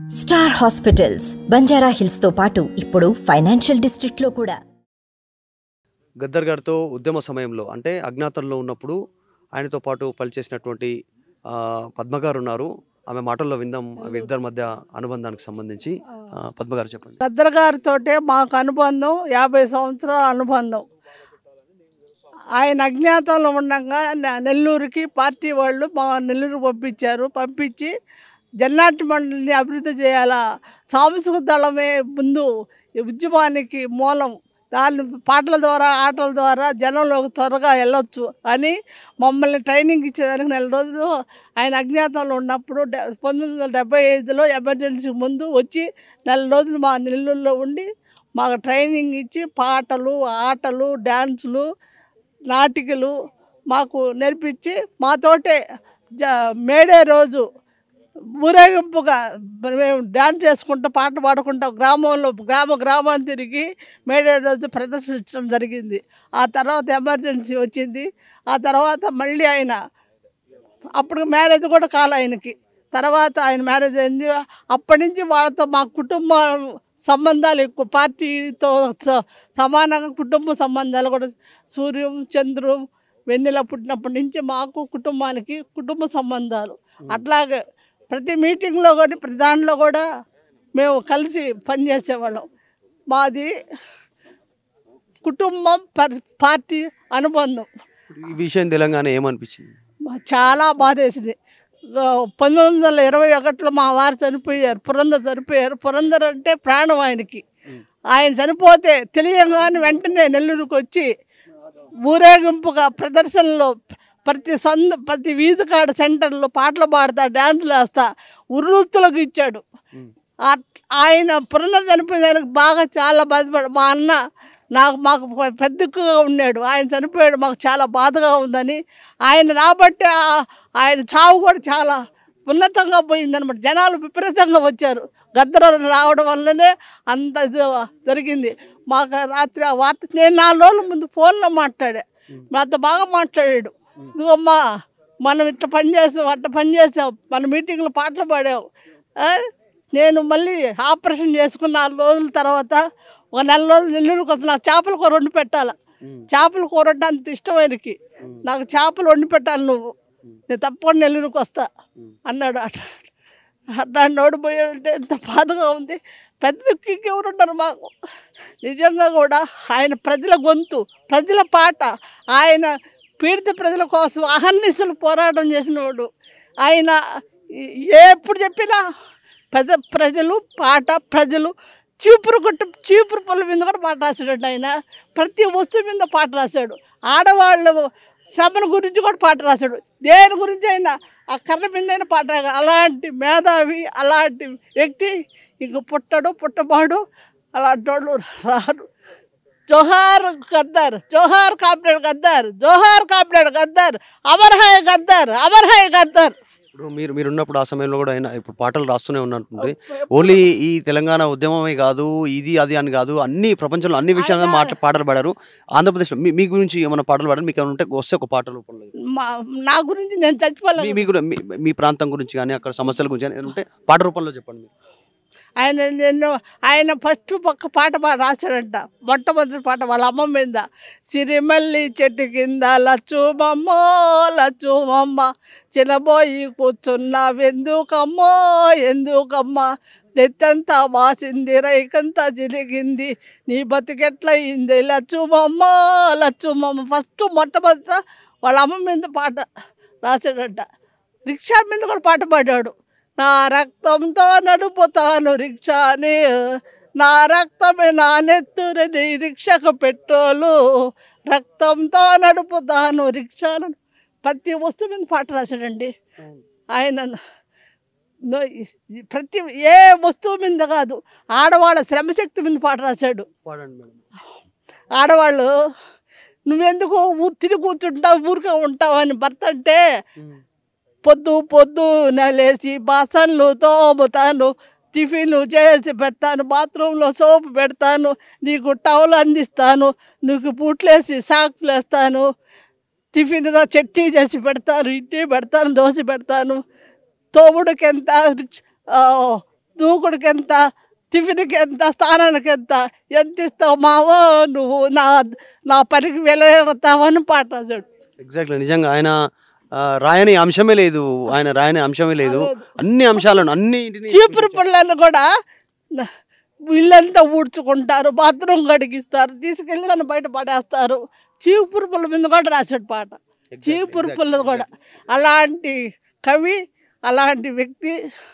Star hospitals Banjara hills తో పాటు ఇప్పుడు ఫైనాన్షియల్ డిస్ట్రిక్ట్ లో కూడా గద్దర్ గారితో ఉద్యమ సమయంలో అంటే అజ్ఞాతంలో ఉన్నప్పుడు ఆయనతో పాటు పనిచేసినటువంటి ఆ, పద్మ గారు ఉన్నారు ఆమె మాటల్లో విందాం వీరిద్దరి మధ్య అనుబంధానికి సంబంధించి ఆ, పద్మ గారు చెప్పండి గద్దర్ గారితో మాకు అనుబంధం యాభై సంవత్సరాల అనుబంధం ఆయన అజ్ఞాతంలో ఉండగా నె- నెల్లూరుకి పార్టీ వాళ్ళు మా నెల్లూరు పంపించారు పంపించి జన్నాటి మండలిని అభివృద్ధి చేయాలా సాంస్కృతిక దళమే ముందు ఈ ఉద్యమానికి మూలం దాని పాటల ద్వారా ఆటల ద్వారా జనంలోకి త్వరగా వెళ్ళొచ్చు అని మమ్మల్ని ట్రైనింగ్ ఇచ్చేదానికి నెల రోజులు ఆయన అజ్ఞాతంలో ఉన్నప్పుడు డె- పంతొమ్మిది వందల డెబ్బై ఐదులో ఎమర్జెన్సీ ముందు వచ్చి నెల రోజులు మా నెల్లూరులో ఉండి మాకు ట్రైనింగ్ ఇచ్చి పాటలు ఆటలు డ్యాన్సులు నాటికలు మాకు నేర్పించి మాతోటే జ మేడే రోజు ఊరేగింపుగా మేము డ్యాన్స్ చేసుకుంటూ పాట పాడుకుంటూ గ్రామంలో గ్రామ గ్రామాన్ని తిరిగి మేడే రోజు ప్రదర్శించడం జరిగింది ఆ తర్వాత ఎమర్జెన్సీ వచ్చింది ఆ తర్వాత మళ్ళీ ఆయన అప్పుడు మ్యారేజ్ కూడా కాలే ఆయనకి తర్వాత ఆయన మ్యారేజ్ అయింది అప్పటి నుంచి వాళ్ళతో మా కుటుంబ సంబంధాలు ఎక్కువ పార్టీతో స- సమానంగా కుటుంబ సంబంధాలు కూడా సూర్యం చంద్రం వెన్నెల పుట్టినప్పటి నుంచి మాకు కుటుంబానికి కుటుంబ సంబంధాలు అట్లాగే ప్రతి మీటింగ్లో కూడా ప్రతి దాంట్లో కూడా మేము కలిసి పనిచేసేవాళ్ళం మాది కుటుంబం పర్- పార్టీ అనుబంధం ఈ విషయం తెలంగాణ ఏమనిపించింది మా- చాలా బాధేసింది ఆ, పంతొమ్మిది వందల ఇరవై ఒకటిలో మా వారు చనిపోయారు పురందర్ చనిపోయారు పురందర్ అంటే ప్రాణం ఆయనకి ఆయన చనిపోతే తెలియగానే వెంటనే నెల్లూరుకు వచ్చి ఊరేగింపుగా ప్రదర్శనలో ప్రతి సంద ప్రతి వీధి కాడ సెంటర్లో పాటలు పాడతా డ్యాన్సులు వేస్తా ఉర్రూతులకు ఇచ్చాడు ఆ- ఆయన పురందర్ చనిపోయిన దానికి బాగా చాలా బాధపడు మా అన్న నాకు మాకు పె- పెద్దగా ఉన్నాడు ఆయన చనిపోయాడు మాకు చాలా బాధగా ఉందని ఆయన రాబట్టే ఆ- ఆయన చావు కూడా చాలా ఉన్నతంగా పోయిందనమాట జనాలు విపరీతంగా వచ్చారు గద్దర రావడం వల్లనే అంత ఇది జరిగింది మాకు రాత్రి ఆ వార్త నేను నాలుగు రోజుల ముందు ఫోన్లో మాట్లాడా నాతో బాగా మాట్లాడాడు ఇదిగోమ్మా మనం ఇట్లా పని చేసాం అట్లా పని చేసాం మన మీటింగ్లో పాటలు పాడాం ఆ? నేను మళ్ళీ ఆపరేషన్ చేసుకున్న నాలుగు రోజుల తర్వాత ఒక నెల రోజులు నెల్లూరుకి వస్తే నాకు చేపల కూర వండి పెట్టాలి చేపల కూర అంటే అంత ఇష్టం ఆయనకి నాకు చేపలు వండి పెట్టాలి నువ్వు నేను తప్పకుండా నెల్లూరుకి వస్తా అన్నాడు అట్లా అట్లాంటి ఓడిపోయాడంటే ఎంత బాధగా ఉంది పెద్ద దిక్కు ఎవరున్నారు మాకు నిజంగా కూడా ఆయన ప్రజల గొంతు ప్రజల పాట ఆయన పీడిత ప్రజల కోసం అహర్నిశలు పోరాటం చేసినవాడు ఆయన ఈ- ఎప్పుడు చెప్పినా పెద్ద ప్రజలు పాట ప్రజలు చీపురు కొట్టు చీపురు పొల మీద కూడా పాట రాశాడు ఆయన ప్రతి వస్తువు మీద పాట రాశాడు ఆడవాళ్ళు శ్రమను గురించి కూడా పాట రాశాడు దేని గురించి అయినా ఆ కర్ర మీద అయినా పాట రాశాడు. అలాంటి మేధావి అలాంటి వ్యక్తి ఇంక పుట్టడు పుట్టబాడు అలాంటి వాళ్ళు రారు జోహార్ గద్దర్ జోహార్ కామ్రేడ్ గద్దర్ జోహార్ కామ్రేడ్ గద్దర్ అమర్ హై గద్దర్ అమర్ హై గద్దర్ ఇప్పుడు మీరు మీరు ఉన్నప్పుడు ఆ సమయంలో కూడా ఆయన ఇప్పుడు పాటలు రాస్తూనే ఉన్నట్టుంది ఓన్లీ ఈ తెలంగాణ ఉద్యమమే కాదు ఇది అది అని కాదు అన్ని ప్రపంచంలో అన్ని విషయాల మీద మాట్లా పాటలు పాడారు ఆంధ్రప్రదేశ్లో మీ మీ గురించి ఏమైనా పాటలు పాడారు మీకు ఏమైనా ఉంటే వస్తే ఒక పాట రూపంలో మా నా గురించి నేను మీ చచ్చిపోలేదు మీ గురి- మీ- మీ ప్రాంతం గురించి కానీ అక్కడ సమస్యల గురించి కానీ ఏమైనా ఉంటే పాట రూపంలో చెప్పండి మీరు. ఆయన నేను ఆయన ఫస్ట్ పక్క పాట పా రాశాడంట మొట్టమొదటి పాట వాళ్ళ అమ్మ మీద సిరిమల్లి చెట్టు కింద లచ్చుమమ్మో లచ్చుమమ్మ చిన్నబోయి కూర్చున్నావెందుకమ్మో ఎందుకమ్మా తెత్తంతా వాసింది రైకంతా జిలిగింది నీ బతుకెట్లయింది లచ్చుమమ్మ లచ్చుమమ్మ ఫస్ట్ మొట్టమొదట వాళ్ళ అమ్మ మీద పాట రాశాడంట రిక్షా మీద కూడా పాట పాడాడు నా రక్తంతో నడుపుతాను రిక్షాని నా రక్తమే నా నెత్తురని రిక్షకు పెట్రోలు రక్తంతో నడుపుతాను రిక్షాను ప్రతి వస్తువు మీద పాట రాశాడండి ఆయన నో- ఈ- ప్రతి ఏ వస్తువు మీద కాదు ఆడవాళ్ళ శ్రమశక్తి మీద పాట రాశాడు పాడండి మేడం ఆడవాళ్ళు నువ్వెందుకు ఊ- తిరిగి కూర్చుంటావు ఊరికే ఉంటావు అని భర్త అంటే పొద్దు పొద్దు లేచి బాసన్లు తోముతాను టిఫిన్లు చేసి పెడతాను బాత్రూంలో సోపు పెడతాను నీకు టవల్ అందిస్తాను నీకు బూట్లేసి సాక్స్లు వేస్తాను టిఫిన్లో చట్నీ చేసి పెడతాను ఇడ్లీ పెడతాను దోశ పెడతాను తోముడికి ఎంత ఆ, దూకుడికి ఎంత టిఫిన్కి ఎంత స్థానానికి ఎంత ఎంత ఇస్తావు మావో నువ్వు నా నా పనికి వెలతావని పాట రాశాడు ఎగ్జాక్ట్లీ నిజంగా ఆయన ఆ, రాయని అంశమే లేదు ఆయన రాయని అంశమే లేదు అన్ని అంశాలను అన్నింటిని చీపురు పిల్లలు కూడా న- ఇల్లంతా ఊడ్చుకుంటారు బాత్రూమ్ కడిగిస్తారు తీసుకెళ్ళి నన్ను బయట పడేస్తారు చీపురు పుల్ల మీద కూడా రాశాడు పాట చీపురు పుల్ల కూడా అలాంటి కవి అలాంటి వ్యక్తి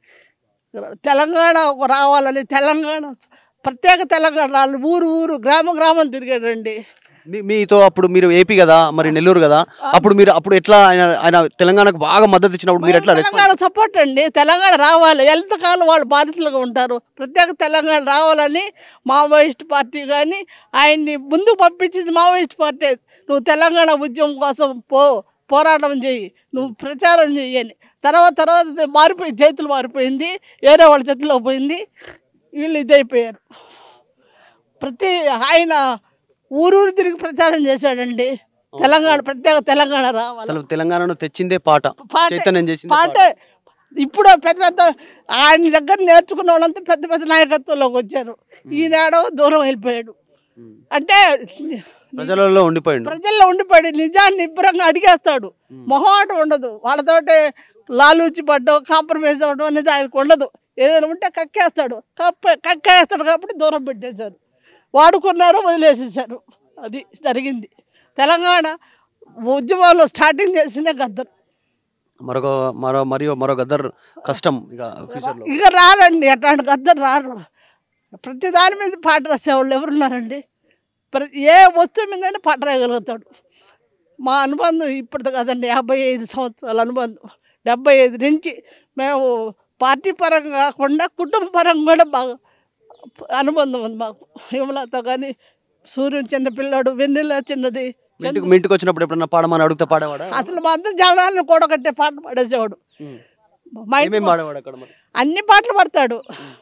తెలంగాణ రావాలని తెలంగాణ ప్రత్యేక తెలంగాణ రావాలి ఊరు ఊరు గ్రామ గ్రామం తిరిగాడండి మీ- మీతో అప్పుడు మీరు ఏపీ కదా మరి నెల్లూరు కదా అప్పుడు మీరు అప్పుడు ఎట్లా ఆయన ఆయన తెలంగాణకు బాగా మద్దతు ఇచ్చినప్పుడు మీరు ఎట్లా రెస్పాన్స్ తెలంగాణ సపోర్ట్ అండి తెలంగాణ రావాలి ఎంతకాలం వాళ్ళు బాధితులుగా ఉంటారు ప్రత్యేక తెలంగాణ రావాలని మావోయిస్ట్ పార్టీ కానీ ఆయన్ని ముందుకు పంపించింది మావోయిస్ట్ పార్టీ నువ్వు తెలంగాణ ఉద్యమం కోసం పో పోరాటం చెయ్యి నువ్వు ప్రచారం చెయ్యని తర్వాత తర్వాత ఇది మారిపోయి చేతులు మారిపోయింది వేరే వాళ్ళ చేతిలో పోయింది వీళ్ళు ఇదైపోయారు ప్రతి ఆయన ఊరూరు తిరిగి ప్రచారం చేశాడండి తెలంగాణ ప్రత్యేక తెలంగాణ రావాలి అసలు తెలంగాణను తెచ్చిందే పాట పాటే. చైతన్యం చేసింది పాటే ఇప్పుడు పెద్ద పెద్ద ఆయన దగ్గర నేర్చుకున్న వాళ్ళంతా పెద్ద పెద్ద నాయకత్వంలోకి వచ్చారు ఈనాడు దూరం వెళ్ళిపోయాడు అంటే ప్రజలలో ఉండిపోయిండు ప్రజల్లో ఉండిపోయాడు నిజాన్ని నిబ్బరంగా అడిగేస్తాడు మొహమాట ఉండదు వాళ్ళతోటే లాలూచి పడ్డం కాంప్రమైజ్ అవ్వడం అనేది ఆయనకు ఉండదు ఏదైనా ఉంటే కక్కేస్తాడు కప్ప కక్కేస్తాడు కాబట్టి దూరం పెట్టేశారు వాడుకున్నారు వదిలేసేసారు అది జరిగింది తెలంగాణ ఉద్యమాల్లో స్టార్టింగ్ చేసిందే గద్దరు మరొక మరో మరియు మరో గద్దర్ కష్టం ఇక ఫ్యూచర్లో ఇక రారండి అట్లాంటి గద్దరు రారు ప్రతి దాని మీద పాట రాసేవాళ్ళు ఎవరున్నారండి ప్రతి ఏ వస్తువు మీదైనా పాట రాయగలుగుతాడు మా అనుబంధం ఇప్పుడు కదండి యాభై ఐదు సంవత్సరాల అనుబంధం డెబ్బై ఐదు నుంచి మేము పార్టీ పరంగా కాకుండా కుటుంబ పరంగా కూడా బాగా అనుబంధం ఉంది మాకు విమలతో కానీ సూర్యుని చిన్న పిల్లాడు వెన్నెల చిన్నది మీ ఇంటికి మీ ఇంటికి వచ్చినప్పుడు ఎప్పుడన్నా పాడమని అడిగితే పాడేవాడా అసలు మా అందరి జనాలను కూడగట్టే పాట పాడేసేవాడు ఉమ్. మా ఇంటి ఏమేమి పాడేవాడు అక్కడ మరి అన్ని పాటలు పాడతాడు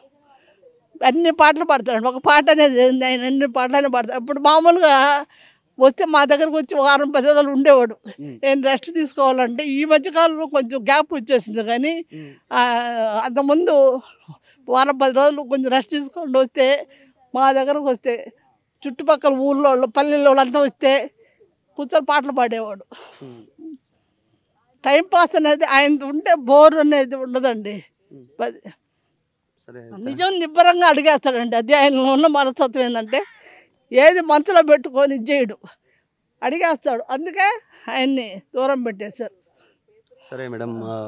అన్ని పాటలు పాడతాడు ఒక పాట అనేది ఏంది, ఆయన అన్ని పాటలనే పాడతాడు ఇప్పుడు మామూలుగా వస్తే మా దగ్గరకు వచ్చి వారం పది రోజులు ఉండేవాడు నేను రెస్ట్ తీసుకోవాలంటే ఈ మధ్యకాలంలో కొంచెం గ్యాప్ వచ్చేసింది కానీ ఆ, అంతకుముందు వారం పది రోజులు కొంచెం రెస్ట్ తీసుకొని వస్తే మా దగ్గరకు వస్తే చుట్టుపక్కల ఊళ్ళో వాళ్ళు పల్లెల్లో వాళ్ళంతా వస్తే కూర్చొని పాటలు పాడేవాడు టైం పాస్ అనేది ఆయన ఉంటే బోర్ అనేది ఉండదండి పది- సరే నిజం నిబ్బరంగా అడిగేస్తాడండి అది ఆయనలో ఉన్న మనస్తత్వం ఏంటంటే ఏది మనసులో పెట్టుకొని ఇది చేయడు అడిగేస్తాడు అందుకే ఆయన్ని దూరం పెట్టేశారు సరే మేడం ఆ,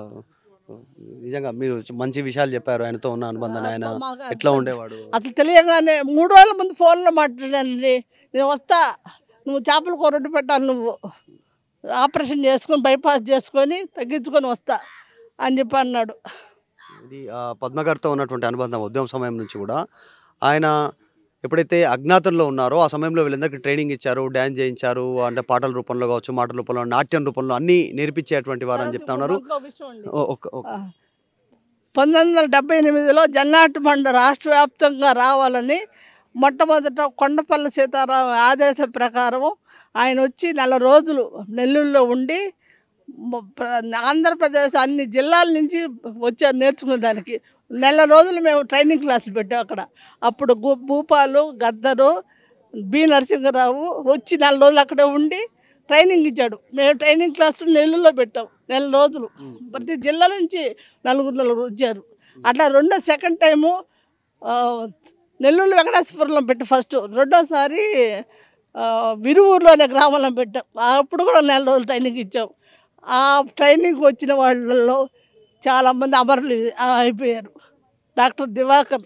నిజంగా మీరు మంచి విషయాలు చెప్పారు ఆయనతో ఉన్న అనుబంధాన్ని ఆయన మాకు ఎట్లా ఉండేవాడు అసలు తెలియగానే మూడు రోజుల ముందు ఫోన్లో మాట్లాడానండి నేను వస్తా నువ్వు చేపల కూర వండి పెట్టాలి నువ్వు ఆపరేషన్ చేసుకొని బైపాస్ చేసుకొని తగ్గించుకొని వస్తా అని చెప్పి అన్నాడు ఇది ఆ, పద్మ గారితో ఉన్నటువంటి అనుబంధం ఉద్యమ సమయం నుంచి కూడా ఆయన ఎప్పుడైతే అజ్ఞాతంలో ఉన్నారో ఆ సమయంలో వీళ్ళందరికీ ట్రైనింగ్ ఇచ్చారు డ్యాన్స్ చేయించారు అంటే పాటల రూపంలో కావచ్చు మాటల రూపంలో నాట్యం రూపంలో అన్ని నేర్పించేటువంటి వారు అని చెప్తా ఉన్నారు ఇంకో విషయం అండి. ఓ, ఒక్క- ఒక్క- పంతొమ్మిది వందల డెబ్బై ఎనిమిదిలో జన్నాటి మండ రాష్ట్ర వ్యాప్తంగా రావాలని మొట్టమొదట కొండపల్లి సీతారాం ఆదేశం ప్రకారం ఆయన వచ్చి నెల రోజులు నెల్లూరులో ఉండి మొ- ప్ర- ఆంధ్రప్రదేశ్ అన్ని జిల్లాల నుంచి వచ్చారు నేర్చుకునే దానికి నెల రోజులు మేము ట్రైనింగ్ క్లాసులు పెట్టాం అక్కడ అప్పుడు గు- భూపాలు గద్దరు బి నరసింహరావు వచ్చి నెల రోజులు అక్కడే ఉండి ట్రైనింగ్ ఇచ్చాడు మేము ట్రైనింగ్ క్లాసులు నెల్లూరులో పెట్టాం నెల రోజులు ప్రతి జిల్లా నుంచి నలుగురు నలుగురు వచ్చారు అట్లా రెండో సెకండ్ టైము ఆ, నెల్లూరు వెంకటేశ్వరంలో పెట్టి ఫస్ట్ రెండోసారి ఆ, విరువూరులో అనే గ్రామంలో పెట్టాం అప్పుడు కూడా నెల రోజులు ట్రైనింగ్ ఇచ్చాం ఆ ట్రైనింగ్ వచ్చిన వాళ్ళలో చాలామంది అమరులు ఆ, అయిపోయారు డాక్టర్ దివాకర్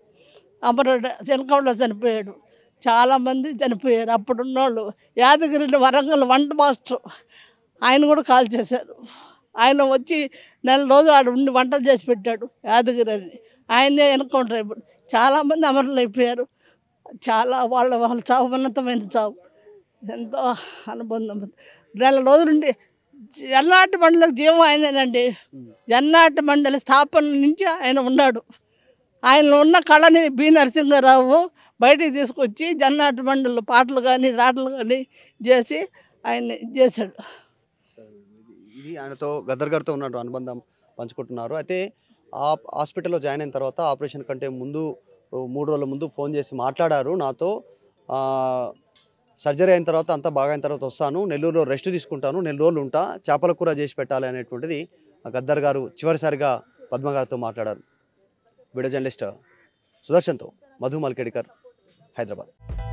అమరుడు చెనకౌడలో చనిపోయాడు చాలామంది చనిపోయారు అప్పుడు ఉన్నోళ్ళు యాదగిరి వరంగల్ వంట మాస్టర్ ఆయన కూడా కాల్ చేశారు ఆయన వచ్చి నెల రోజులు ఆడ ఉండి వంటలు చేసి పెట్టాడు యాదగిరి అని ఆయనే ఎన్కౌంటర్ అయిపోయాడు చాలామంది అమరులు అయిపోయారు చాలా వాళ్ళ వాళ్ళ చావు ఉన్నతమైన చావు ఎంతో అనుబంధం నెల రోజులుండి జన్నాటి మండలికి జీవం ఆయనేనండి జన్నాటి మండలి స్థాపన నుంచి ఆయన ఉన్నాడు ఆయనలో ఉన్న కళని బి నరసింహారావు బయటికి తీసుకొచ్చి జన్నాటి మండలి పాటలు కానీ రాటలు కానీ చేసి ఆయన చేశాడు ఇది ఆయనతో గద్దర్ గారితో ఉన్న అనుబంధం పంచుకుంటున్నారు అయితే ఆ హాస్పిటల్లో జాయిన్ అయిన తర్వాత ఆపరేషన్ కంటే ముందు ఓ మూడు రోజుల ముందు ఫోన్ చేసి మాట్లాడారు నాతో ఆ, సర్జరీ అయిన తర్వాత అంతా బాగా అయిన తర్వాత వస్తాను నెల్లూరులో రెస్ట్ తీసుకుంటాను నెల రోజులు ఉంటా చేపల కూర చేసి పెట్టాలి అనేటువంటిది ఆ గద్దర్ గారు చివరిసారిగా పద్మ గారితో మాట్లాడారు వీడియో జర్నలిస్ట్ సుదర్శన్తో మధు మల్కేడికర్ హైదరాబాద్